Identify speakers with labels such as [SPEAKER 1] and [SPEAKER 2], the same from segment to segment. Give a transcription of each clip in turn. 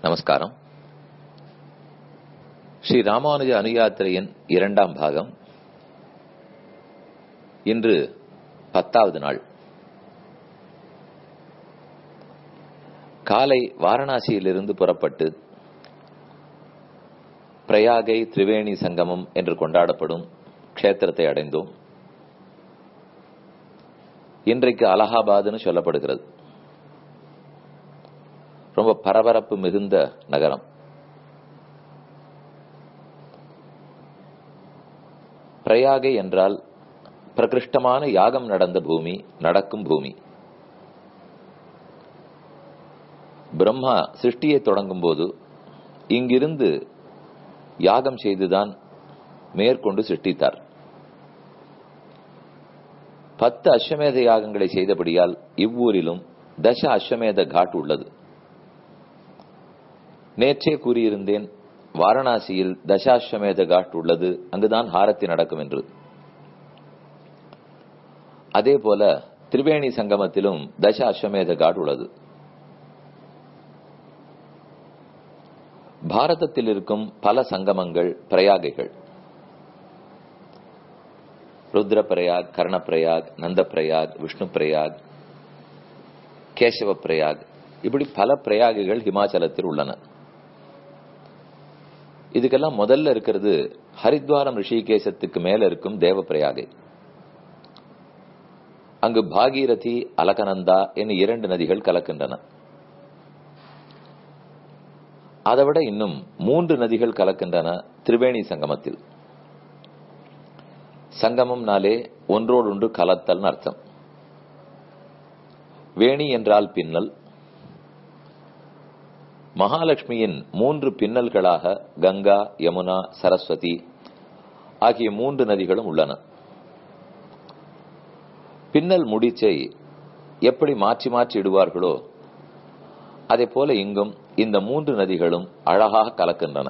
[SPEAKER 1] நமஸ்காரம் ஸ்ரீ ராமானுஜ அனுயாத்திரையின் இரண்டாம் பாகம் இன்று பத்தாவது நாள் காலை வாரணாசியிலிருந்து புறப்பட்டு பிரயாகை திரிவேணி சங்கமம் என்று கொண்டாடப்படும் க்ஷேத்திரத்தை அடைந்தோம் இன்றைக்கு அலகாபாத்னு சொல்லப்படுகிறது ரொம்ப பரபரப்பு மிகுந்த நகரம் பிரயாகை என்றால் பிரகிருஷ்டமான யாகம் நடந்த பூமி நடக்கும் பூமி பிரம்மா சிருஷ்டியை தொடங்கும் போது இங்கிருந்து யாகம் செய்துதான் மேற்கொண்டு சிருஷ்டித்தார் பத்து அஸ்வமேத யாகங்களை செய்தபடியால் இவ்வூரிலும் தச அஸ்வமேத காட் உள்ளது நேற்றே கூறியிருந்தேன் வாரணாசியில் தசாஸ்வமேத காட் உள்ளது அங்குதான் ஹாரத்தி நடக்கும் என்று அதே போல திரிவேணி சங்கமத்திலும் தச அஸ்வமேத காட் உள்ளது பாரதத்தில் இருக்கும் பல சங்கமங்கள் பிரயாகைகள் ருத்ர பிரயாக் கர்ண பிரயாக் நந்த பிரயாக் விஷ்ணு பிரயாக் கேசவ பிரயாக் இப்படி பல பிரயாகைகள் ஹிமாச்சலத்தில் உள்ளன இதுக்கெல்லாம் முதல்ல இருக்கிறது ஹரித்வாரம் ரிஷிகேசத்துக்கு மேல இருக்கும் தேவ பிரயாகை அங்கு பாகீரதி அலகநந்தா என்னும் இரண்டு நதிகள் கலக்கின்றன அதை விட இன்னும் மூன்று நதிகள் கலக்கின்றன திரிவேணி சங்கமத்தில் சங்கமம்னாலே ஒன்றோடொன்று கலத்தல் அர்த்தம் வேணி என்றால் பின்னல் மகாலட்சுமியின் மூன்று பின்னல்களாக கங்கா யமுனா சரஸ்வதி ஆகிய மூன்று நதிகளும் உள்ளன பின்னல் முடிச்சை எப்படி மாற்றி மாற்றி இடுவார்களோ அதே போல இங்கும் இந்த மூன்று நதிகளும் அழகாக கலக்கின்றன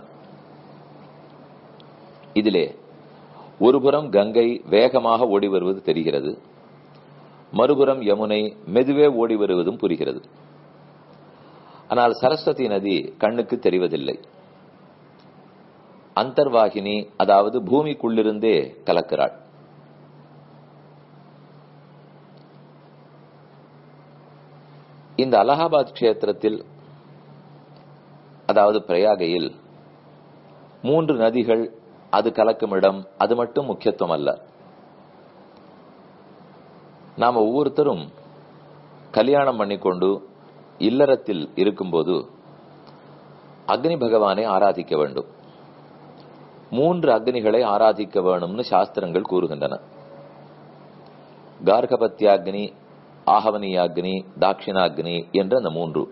[SPEAKER 1] இதிலே ஒருபுறம் கங்கை வேகமாக ஓடி வருவது தெரிகிறது மறுபுறம் யமுனை மெதுவே ஓடி வருவதும் புரிகிறது ஆனால் சரஸ்வதி நதி கண்ணுக்கு தெரிவதில்லை அந்தர்வாகினி அதாவது பூமிக்குள்ளிருந்தே கலக்கிறாள் இந்த அலகாபாத் கஷேத்திரத்தில் அதாவது பிரயாகையில் மூன்று நதிகள் அது கலக்கும் இடம் அது மட்டும் முக்கியத்துவம் அல்ல நாம ஒவ்வொருத்தரும் கல்யாணம் பண்ணிக்கொண்டு இல்லறத்தில் இருக்கும்போது அக்னி பகவானை ஆராதிக்க வேண்டும் மூன்று அக்னிகளை ஆராதிக்க வேணும்னு சாஸ்திரங்கள் கூறுகின்றன கார்கபத்தியாக்னி ஆகவனியாக்னி தாட்சிணாக்னி என்ற அந்த மூன்று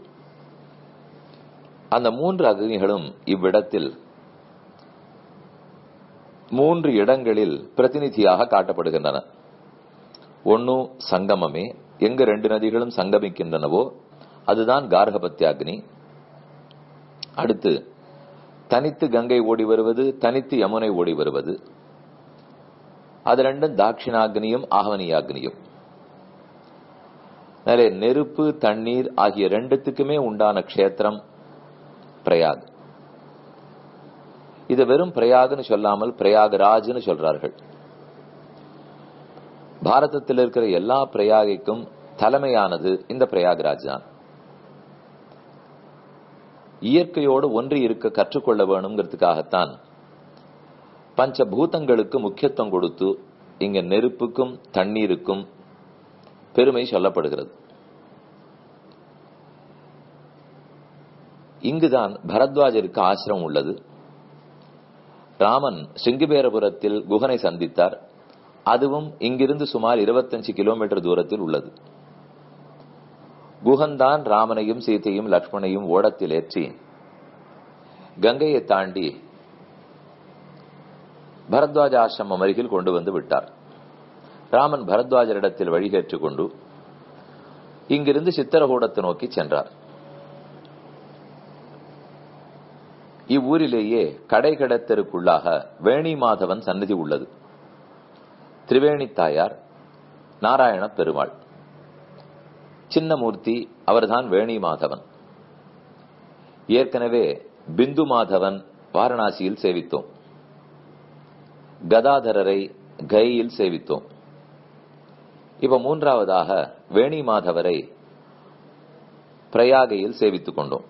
[SPEAKER 1] அந்த மூன்று அக்னிகளும் இவ்விடத்தில் மூன்று இடங்களில் பிரதிநிதியாக காட்டப்படுகின்றன ஒன்னு சங்கமமே எங்க ரெண்டு நதிகளும் சங்கமிக்கின்றனவோ அதுதான் கார்கபத்தியாக்னி அடுத்து தனித்து கங்கை ஓடி வருவது தனித்து யமுனை ஓடி வருவது அது ரெண்டும் தாட்சிணாக்னியும் ஆகவனியாக்னியும் நிறைய நெருப்பு தண்ணீர் ஆகிய ரெண்டுத்துக்குமே உண்டான க்ஷேத்திரம் பிரயாக் இது வெறும் பிரயாக்னு சொல்லாமல் பிரயாகராஜ்னு சொல்றார்கள் பாரதத்தில் இருக்கிற எல்லா பிரயாகைக்கும் தலைமையானது இந்த பிரயாகராஜ் தான் இயற்கையோடு ஒன்றி இருக்க கற்றுக்கொள்ள வேணுங்கிறதுக்காகத்தான் பஞ்ச பூதங்களுக்கு முக்கியத்துவம் கொடுத்து இங்க நெருப்புக்கும் தண்ணீருக்கும் பெருமை சொல்லப்படுகிறது இங்குதான் பரத்வாஜருக்கு ஆசிரம் உள்ளது ராமன் சிங்கிபேரபுரத்தில் குகனை சந்தித்தார் அதுவும் இங்கிருந்து சுமார் இருபத்தஞ்சு கிலோமீட்டர் தூரத்தில் உள்ளது குகன்தான் ராமனையும் சீத்தையும் லக்ஷ்மணையும் ஓடத்தில் ஏற்றி கங்கையை தாண்டி பரத்வாஜ ஆசிரமம் அருகில் கொண்டு வந்து விட்டார் ராமன் பரத்வாஜரிடத்தில் வழிகேற்றுக் கொண்டு இங்கிருந்து சித்திரகூடத்தை நோக்கி சென்றார் இவ்வூரிலேயே கடை கடத்தருக்குள்ளாக வேணி மாதவன் சன்னதி உள்ளது திரிவேணி தாயார் நாராயண பெருமாள் சின்னமூர்த்தி அவர்தான் வேணி மாதவன் ஏற்கனவே பிந்து மாதவன் வாரணாசியில் சேவித்தோம் கதாதரரை கையில் சேவித்தோம் இப்ப மூன்றாவதாக வேணி மாதவரை பிரயாகையில் சேவித்துக் கொண்டோம்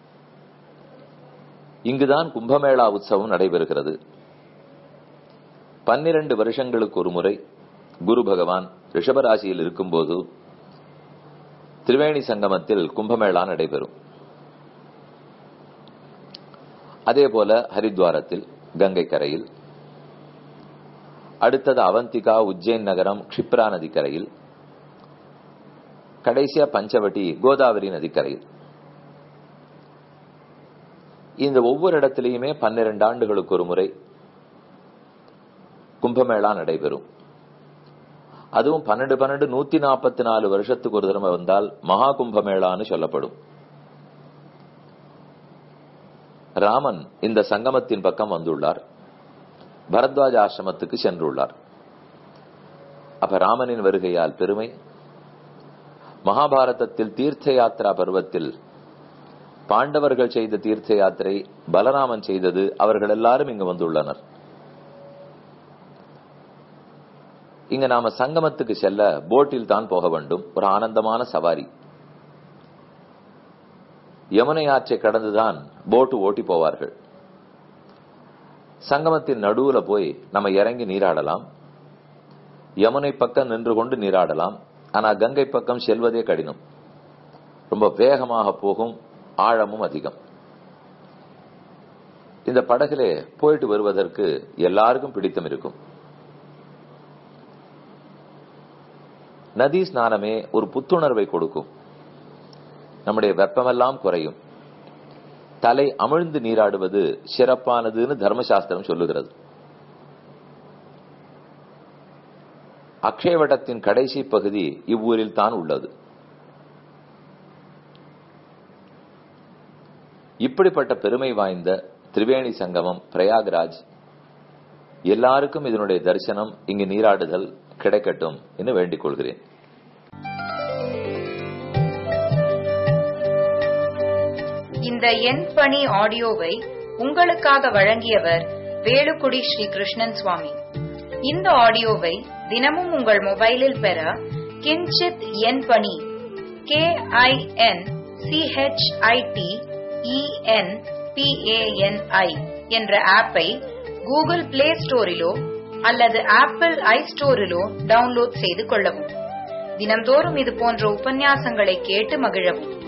[SPEAKER 1] இங்குதான் கும்பமேளா உற்சவம் நடைபெறுகிறது பன்னிரண்டு வருஷங்களுக்கு ஒரு முறை குரு பகவான் ரிஷபராசியில் இருக்கும்போது திரிவேணி சங்கமத்தில் கும்பமேளா நடைபெறும் அதே போல ஹரித்வாரத்தில் கங்கை கரையில் அடுத்தது அவந்திகா உஜ்ஜைன் நகரம் க்ஷிப்ரா நதிக்கரையில் கடைசியா பஞ்சவட்டி கோதாவரி நதிக்கரையில் இந்த ஒவ்வொரு இடத்திலையுமே பன்னிரண்டு ஆண்டுகளுக்கு ஒரு முறை கும்பமேளா நடைபெறும் அதுவும் பன்னெண்டு பன்னெண்டு நூத்தி நாற்பத்தி நாலு வருஷத்துக்கு ஒரு தடவை வந்தால் மகா கும்பமேளான்னு சொல்லப்படும் ராமன் இந்த சங்கமத்தின் பக்கம் வந்துள்ளார் பரத்வாஜ ஆசிரமத்துக்கு சென்றுள்ளார் அப்ப ராமனின் வருகையால் பெருமை மகாபாரதத்தில் தீர்த்த யாத்திரா பருவத்தில் பாண்டவர்கள் செய்த தீர்த்த யாத்திரை பலராமன் செய்தது அவர்கள் எல்லாரும் இங்கு வந்துள்ளனர் இங்க நாம சங்கமத்துக்கு செல்ல போட்டில் தான் போக வேண்டும் ஒரு ஆனந்தமான சவாரி யமுனை ஆற்றை கடந்துதான் போட்டு ஓட்டி போவார்கள் சங்கமத்தின் நடுவுல போய் நம்ம இறங்கி நீராடலாம் யமுனை பக்கம் நின்று கொண்டு நீராடலாம் ஆனா கங்கை பக்கம் செல்வதே கடினம் ரொம்ப வேகமாக போகும் ஆழமும் அதிகம் இந்த படகுலே போயிட்டு வருவதற்கு எல்லாருக்கும் பிடித்தம் இருக்கும் நதி ஸ்நானமே ஒரு புத்துணர்வை கொடுக்கும் நம்முடைய வெப்பமெல்லாம் குறையும் தலை அமிழ்ந்து நீராடுவது சிறப்பானதுன்னு தர்மசாஸ்திரம் சொல்லுகிறது அக்ஷயவட்டத்தின் கடைசி பகுதி இவ்வூரில் தான் உள்ளது இப்படிப்பட்ட பெருமை வாய்ந்த திரிவேணி சங்கமம் பிரயாக்ராஜ் எல்லாருக்கும் இதனுடைய தரிசனம் இங்கு நீராடுதல் கிடைக்கட்டும் என்று வேண்டிக் கொள்கிறேன்
[SPEAKER 2] இந்த எண் பணி ஆடியோவை உங்களுக்காக வழங்கியவர் வேலுக்குடி ஸ்ரீ கிருஷ்ணன் சுவாமி இந்த ஆடியோவை தினமும் உங்கள் மொபைலில் பெற கிஞ்சித் எண் பணி கே ஐ என் சிஹெச்ஐடி இஎன் பிஏஎன்ஐ என்ற ஆப்பை கூகுள் பிளே ஸ்டோரிலோ அல்லது ஆப்பிள் ஐ ஸ்டோரிலோ டவுன்லோட் செய்து கொள்ளவும் தினம்தோறும் இது போன்ற உபன்யாசங்களை கேட்டு மகிழவும்